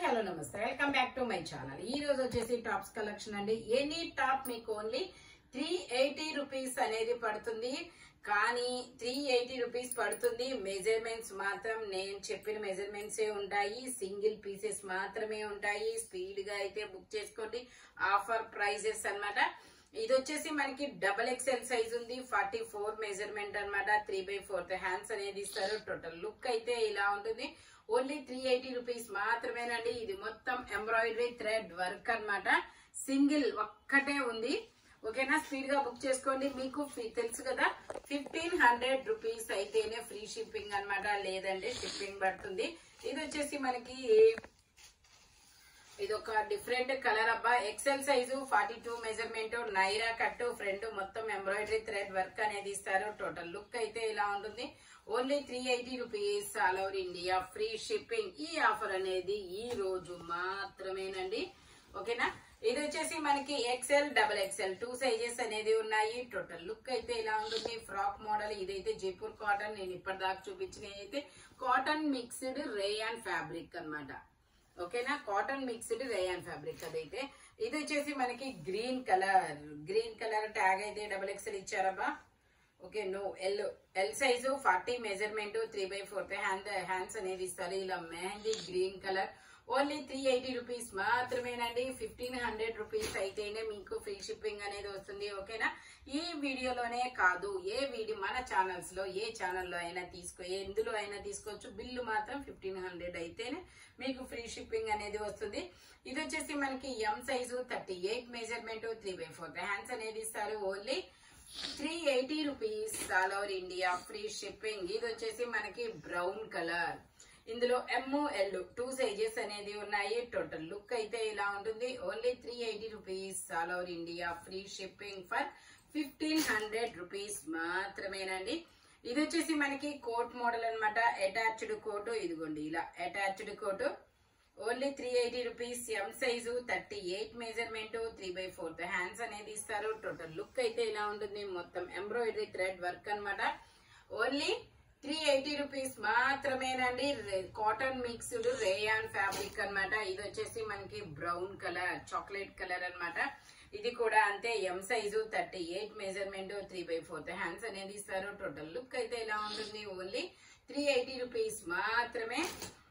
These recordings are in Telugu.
హలో నమస్తే welcome back to my channel ఈ రోజు వచ్చేసి టాప్స్ కలెక్షన్ అండి ఎనీ టాప్ మీకు ఓన్లీ త్రీ ఎయిటీ రూపీస్ అనేది పడుతుంది కానీ త్రీ ఎయిటీ రూపీస్ పడుతుంది మెజర్మెంట్స్ మాత్రం నేను చెప్పిన మెజర్మెంట్స్ ఉంటాయి సింగిల్ పీసెస్ మాత్రమే ఉంటాయి స్పీడ్ గా అయితే బుక్ చేసుకోండి ఆఫర్ ప్రైజెస్ అన్నమాట ఇది వచ్చేసి మనకి డబల్ ఎక్స్ఎల్ సైజ్ ఉంది ఫార్టీ ఫోర్ మెజర్మెంట్ అన్నమాట త్రీ బై ఫోర్త్ హ్యాండ్స్ అనేది ఇస్తారు టోటల్ లుక్ అయితే ఇలా ఉంటుంది ఓన్లీ త్రీ ఎయిటీ రూపీస్ మాత్రమేనండి ఇది మొత్తం ఎంబ్రాయిడరీ థ్రెడ్ వర్క్ అన్నమాట సింగిల్ ఒక్కటే ఉంది ఓకేనా స్పీడ్ గా బుక్ చేసుకోండి మీకు ఫీ- తెలుసు కదా ఫిఫ్టీన్ హండ్రెడ్ రూపీస్ అయితేనే ఫ్రీ షిప్పింగ్ అన్నమాట లేదంటే షిప్పింగ్ పడుతుంది ఇది వచ్చేసి మనకి ఇది ఒక డిఫరెంట్ కలర్ అబ్బా XL size forty two measurement Naira cut front మొత్తం ఎంబ్రాయిడరీ థ్రెడ్ వర్క్ అనేది ఇస్తారు టోటల్ లుక్ అయితే ఇలా ఉంటుంది only three eighty rupees all over India free shipping ఈ ఆఫర్ అనేది ఈ రోజు మాత్రమేనండి ఓకేనా ఇది వచ్చేసి మనకి XL double XL two sizes అనేది ఉన్నాయి టోటల్ లుక్ అయితే ఇలా ఉంటుంది ఫ్రాక్ మోడల్ ఇదైతే జైపూర్ కాటన్ నేను ఇప్పటిదాకా చూపించిన అయితే కాటన్ మిక్స్డ్ రేయాన్ ఫ్యాబ్రిక్ అన్నమాట ఓకేనా కాటన్ మిక్స్డ్ రేయాన్ ఫ్యాబ్రిక్ అదైతే ఇది వచ్చేసి మనకి green colour green colour tag అయితే డబల్ ఎక్స్ఎల్ ఇచ్చారబ్బా okay no L L size forty measurement three by fourth hand hands అనేది ఇస్తారు ఇలా mehendi green colour only three eighty rupees మాత్రమేనండి ఫిఫ్టీన్ హండ్రెడ్ రూపీస్ అయితేనే మీకు ఫ్రీ షిప్పింగ్ అనేది వస్తుంది ఓకేనా ఈ వీడియోలోనే కాదు ఏ వీడియో మన ఛానల్స్ లో ఏ ఛానల్లో అయినా తీసుకో ఎందులో అయినా తీసుకోవచ్చు బిల్లు మాత్రం ఫిఫ్టీన్ హండ్రెడ్ అయితేనే మీకు ఫ్రీ షిప్పింగ్ అనేది వస్తుంది ఇది వచ్చేసి మనకి M size thirty eight measurement three by fourth hands అనేది ఇస్తారు only three eighty rupees all over India free shipping ఇది వచ్చేసి మనకి బ్రౌన్ కలర్ ఇందులో ఎమ్ ఎల్ టూ సైజెస్ అనేది ఉన్నాయి టోటల్ లుక్ అయితే ఇలా ఉంటుంది only three eighty rupees all over India free shipping for fifteen hundred rupees మాత్రమేనండి ఇది వచ్చేసి మనకి కోట్ మోడల్ అన్నమాట అటాచ్డ్ కోటు ఇదిగోండి ఇలా attached coat only three eighty rupees M size thirty eight measurement three by fourth hands అనేది ఇస్తారు టోటల్ లుక్ అయితే ఇలా ఉంటుంది మొత్తం ఎంబ్రాయిడరీ థ్రెడ్ వర్క్ అన్నమాట ఓన్లీ త్రీ ఎయిటీ రూపీస్ మాత్రమేనండి కాటన్ మిక్స్డ్ రేయాన్ ఫ్యాబ్రిక్ అన్నమాట ఇది వచ్చేసి మనకి బ్రౌన్ కలర్ చాక్లెట్ కలర్ అన్నమాట ఇది కూడా అంతే M size thirty eight measurement three by fourth hands అనేది ఇస్తారు టోటల్ లుక్ అయితే ఇలా ఉంటుంది ఓన్లీ త్రీ ఎయిటీ రూపీస్ మాత్రమే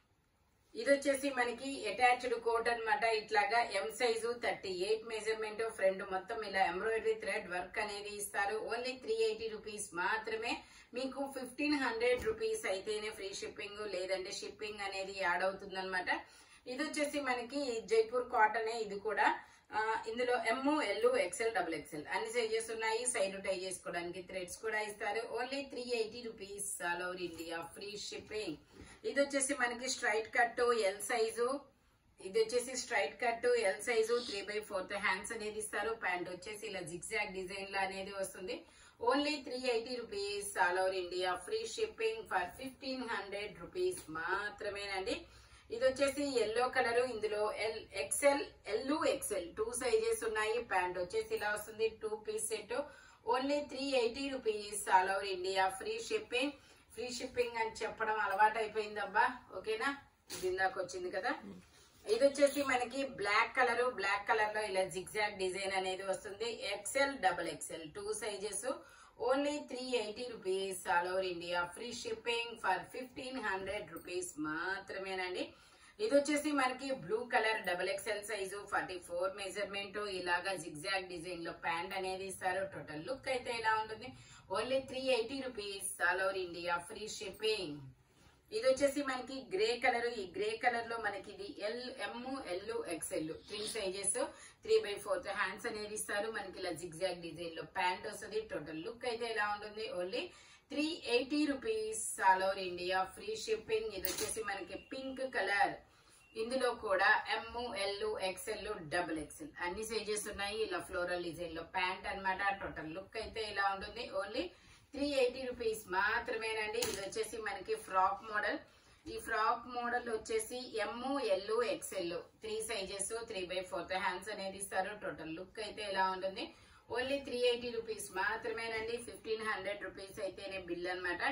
ఇది వచ్చేసి మనకి అటాచ్డ్ కోట్ అన్నమాట ఇట్లాగా M size thirty eight measurement front మొత్తం ఇలా ఎంబ్రాయిడరీ థ్రెడ్ వర్క్ అనేది ఇస్తారు ఓన్లీ త్రీ ఎయిటీ రూపీస్ మాత్రమే మీకు ఫిఫ్టీన్ హండ్రెడ్ రూపీస్ అయితేనే ఫ్రీ షిప్పింగ్ లేదంటే షిప్పింగ్ అనేది యాడ్ అవుతుంది ఇది వచ్చేసి మనకి జైపూర్ కాటనే ఇది కూడా ఆ, ఇందులో M L XL double XL అన్ని సైజెస్ ఉన్నాయి సైడ్ టై చేసుకోవడానికి థ్రెడ్స్ కూడా ఇస్తారు only three eighty rupees all over India free shipping ఇది వచ్చేసి మనకి స్ట్రైట్ కట్ ఎల్ సైజు ఇది వచ్చేసి straight cut L size three by fourth hands అనేది ఇస్తారు ప్యాంట్ వచ్చేసి ఇలా జిగ్జాగ్ డిజైన్ లో అనేది వస్తుంది only three eighty rupees all over India free shipping for fifteen hundred rupees మాత్రమేనండి ఇది వచ్చేసి ఎల్లో కలర్ ఇందులో L XL L XL two sizes ఉన్నాయి ప్యాంట్ వచ్చేసి ఇలా వస్తుంది two piece set only three eighty rupees all over India free shipping free shipping అని చెప్పడం అలవాటు అయిపోయిందబ్బా ఓకేనా ఇది ఇందాక వచ్చింది కదా ఇది వచ్చేసి మనకి బ్లాక్ కలర్ బ్లాక్ కలర్ లో ఇలా జిగ్జాగ్ డిజైన్ అనేది వస్తుంది XL double XL two sizes only three eighty rupees all over India free shipping for fifteen hundred rupees మాత్రమేనండి ఇది వచ్చేసి మనకి blue colour double XL size forty four measurement ఇలాగా జిగ్జాగ్ డిజైన్ లో ప్యాంట్ అనేది ఇస్తారు టోటల్ లుక్ అయితే ఇలా ఉంటుంది only three eighty rupees all over India free shipping ఇది వచ్చేసి మనకి గ్రే కలర్ ఈ గ్రే కలర్ లో మనకి ఇది L M L XL three sizes three by fourth hands అనేది ఇస్తారు మనకి ఇలా జిగ్జాగ్ డిజైన్ లో ప్యాంట్ వస్తుంది టోటల్ లుక్ అయితే ఇలా ఉంటుంది only three eighty rupees all over India free shipping ఇది వచ్చేసి మనకి పింక్ కలర్ ఇందులో కూడా M L XL double XL అన్ని సైజెస్ ఉన్నాయి ఇలా ఫ్లోరల్ డిజైన్ లో ప్యాంట్ అన్నమాట టోటల్ లుక్ అయితే ఇలా ఉంటుంది ఓన్లీ త్రీ ఎయిటీ రూపీస్ మాత్రమేనండి ఇది వచ్చేసి మనకి ఫ్రాక్ మోడల్ ఈ ఫ్రాక్ మోడల్ వచ్చేసి M L XL three sizes three by fourth hands అనేది ఇస్తారు టోటల్ లుక్ అయితే ఇలా ఉంటుంది ఓన్లీ త్రీ ఎయిటీ రూపీస్ మాత్రమేనండి ఫిఫ్టీన్ హండ్రెడ్ రూపీస్ అయితేనే బిల్ అన్నమాట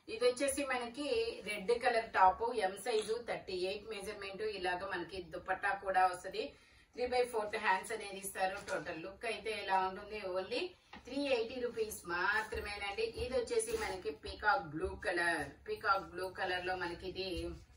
ఇది వచ్చేసి మనకి red colour top M size thirty eight measurement ఇలాగ మనకి దుపట్టా కూడా వస్తది త్రీ బై ఫోర్త్ హ్యాండ్స్ అనేది ఇస్తారు టోటల్ లుక్ అయితే ఇలా ఉంటుంది ఓన్లీ త్రీ ఎయిటీ రూపీస్ మాత్రమేనండి ఇది వచ్చేసి మనకి peacock blue colour peacock blue colour లో మనకి ఇది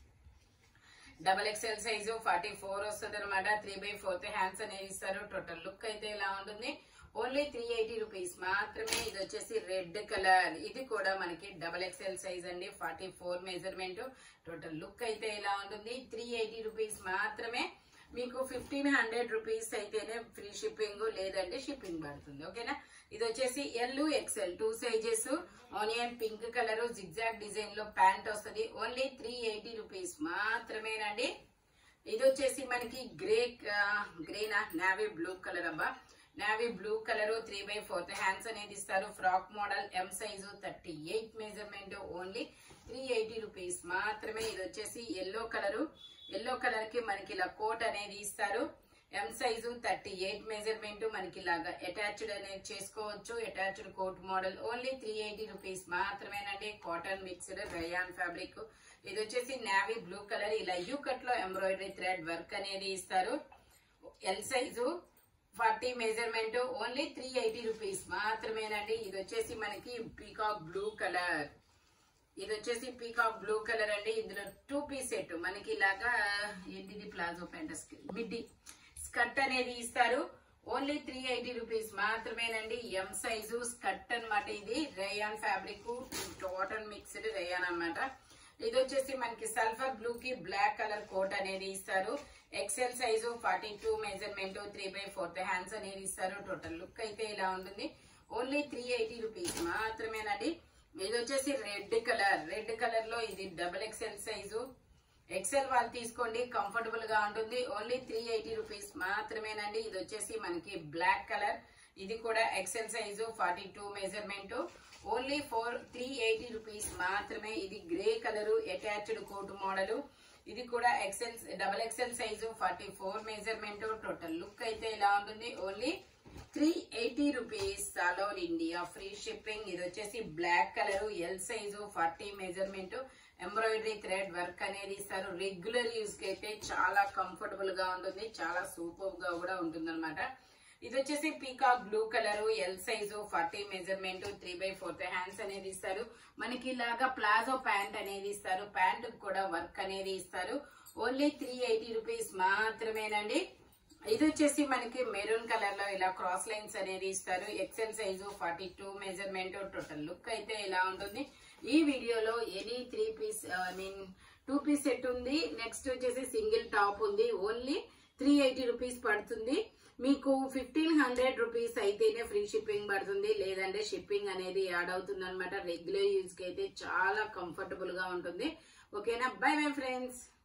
double XL size forty four వస్తుంది అనమాట త్రీ బై ఫోర్త్ హ్యాండ్స్ అనేది ఇస్తారు టోటల్ లుక్ అయితే ఇలా ఉంటుంది ఓన్లీ త్రీ ఎయిటీ రూపీస్ మాత్రమే ఇది వచ్చేసి రెడ్ కలర్ ఇది కూడా మనకి డబల్ ఎక్స్ఎల్ సైజ్ అండి forty four measurement total look అయితే ఇలా ఉంటుంది త్రీ ఎయిటీ రూపీస్ మాత్రమే మీకు ఫిఫ్టీన్ హండ్రెడ్ రూపీస్ అయితేనే ఫ్రీ షిప్పింగ్ లేదంటే షిప్పింగ్ పడుతుంది ఓకేనా ఇది వచ్చేసి L XL two sizes onion pink colour zigzag design లో ప్యాంట్ వస్తుంది ఓన్లీ త్రీ ఎయిటీ రూపీస్ మాత్రమేనండి ఇది వచ్చేసి మనకి గ్రే గ్రేనా నావీ బ్లూ కలర్ అబ్బా navy blue colour three by fourth hands అనేది ఇస్తారు ఫ్రాక్ మోడల్ ఎం size thirty eight measurement only three eighty rupees మాత్రమే ఇది వచ్చేసి ఎల్లో కలర్ ఎల్లో కలర్ కి మనకి ఇలా కోట్ అనేది ఇస్తారు M size thirty eight measurement మనకి ఇలాగా అటాచ్డ్ అనేది చేసుకోవచ్చు attached coat model only three eighty rupees మాత్రమేనండి కాటన్ మిక్స్డ్ రయాన్ ఫ్యాబ్రిక్ ఇది వచ్చేసి నావీ బ్లూ కలర్ ఇలా యూ కట్ లో ఎంబ్రాయిడరీ థ్రెడ్ వర్క్ అనేది ఇస్తారు L size forty measurement only three eighty rupees మాత్రమేనండి ఇది వచ్చేసి మనకి పీకాక్ బ్లూ కలర్ ఇది వచ్చేసి పీకాక్ బ్లూ కలర్ అండి ఇందులో టూ పీస్ సెట్ మనకి ఇలాగా ఏంటిది ప్లాజో ప్యాంట్ మిడ్డి స్కర్ట్ అనేది ఇస్తారు ఓన్లీ త్రీ ఎయిటీ రూపీస్ మాత్రమేనండి ఎం సైజు స్కర్ట్ అన్నమాట ఇది rayon fabric total mixed rayon అన్నమాట ఇది వచ్చేసి మనకి సల్ఫర్ బ్లూ కి బ్లాక్ కలర్ కోట్ అనేది ఇస్తారు XL size forty two measurement three by fourth hands అనేది ఇస్తారు టోటల్ లుక్ అయితే ఇలా ఉంటుంది ఓన్లీ త్రీ ఎయిటీ రూపీస్ మాత్రమేనండి ఇది వచ్చేసి రెడ్ కలర్ రెడ్ కలర్ లో ఇది డబుల్ ఎక్సెల్ సైజు ఎక్సెల్ వాళ్ళు తీసుకోండి కంఫర్టబుల్ గా ఉంటుంది ఓన్లీ త్రీ ఎయిటీ రూపీస్ మాత్రమేనండి ఇది వచ్చేసి మనకి బ్లాక్ కలర్ ఇది కూడా XL size forty two measurement only four three eighty rupees మాత్రమే ఇది grey colour attached coat model ఇది కూడా XL double XL size forty four measurement total look అయితే ఇలా ఉంటుంది only three eighty rupees all over India free shipping ఇది వచ్చేసి black colour L size forty measurement embroidery thread work అనేది ఇస్తారు రెగ్యులర్ యూస్ కి అయితే చాలా కంఫర్టబుల్ గా ఉంటుంది చాలా సూపర్ గా కూడా ఉంటుంది ఇది వచ్చేసి peacock blue colour L size forty measurement three by fourth hands అనేది ఇస్తారు మనకి ఇలాగా ప్లాజో ప్యాంట్ అనేది ఇస్తారు ప్యాంట్ కూడా వర్క్ అనేది ఇస్తారు ఓన్లీ త్రీ ఎయిటీ రూపీస్ మాత్రమేనండి ఇది వచ్చేసి మనకి మెరూన్ కలర్ లో ఇలా క్రాస్ లైన్స్ అనేది ఇస్తారు XL size forty two measurement total look అయితే ఇలా ఉంటుంది ఈ వీడియోలో any three piece I mean two piece set ఉంది నెక్స్ట్ వచ్చేసి సింగిల్ టాప్ ఉంది ఓన్లీ త్రీ ఎయిటీ రూపీస్ పడుతుంది మీకు ఫిఫ్టీన్ హండ్రెడ్ రూపీస్ అయితేనే ఫ్రీ షిప్పింగ్ పడుతుంది లేదంటే షిప్పింగ్ అనేది యాడ్ అవుతుంది అనమాట రెగ్యులర్ యూజ్ కి అయితే చాలా కంఫర్టబుల్ గా ఉంటుంది ఓకేనా బై మై ఫ్రెండ్స్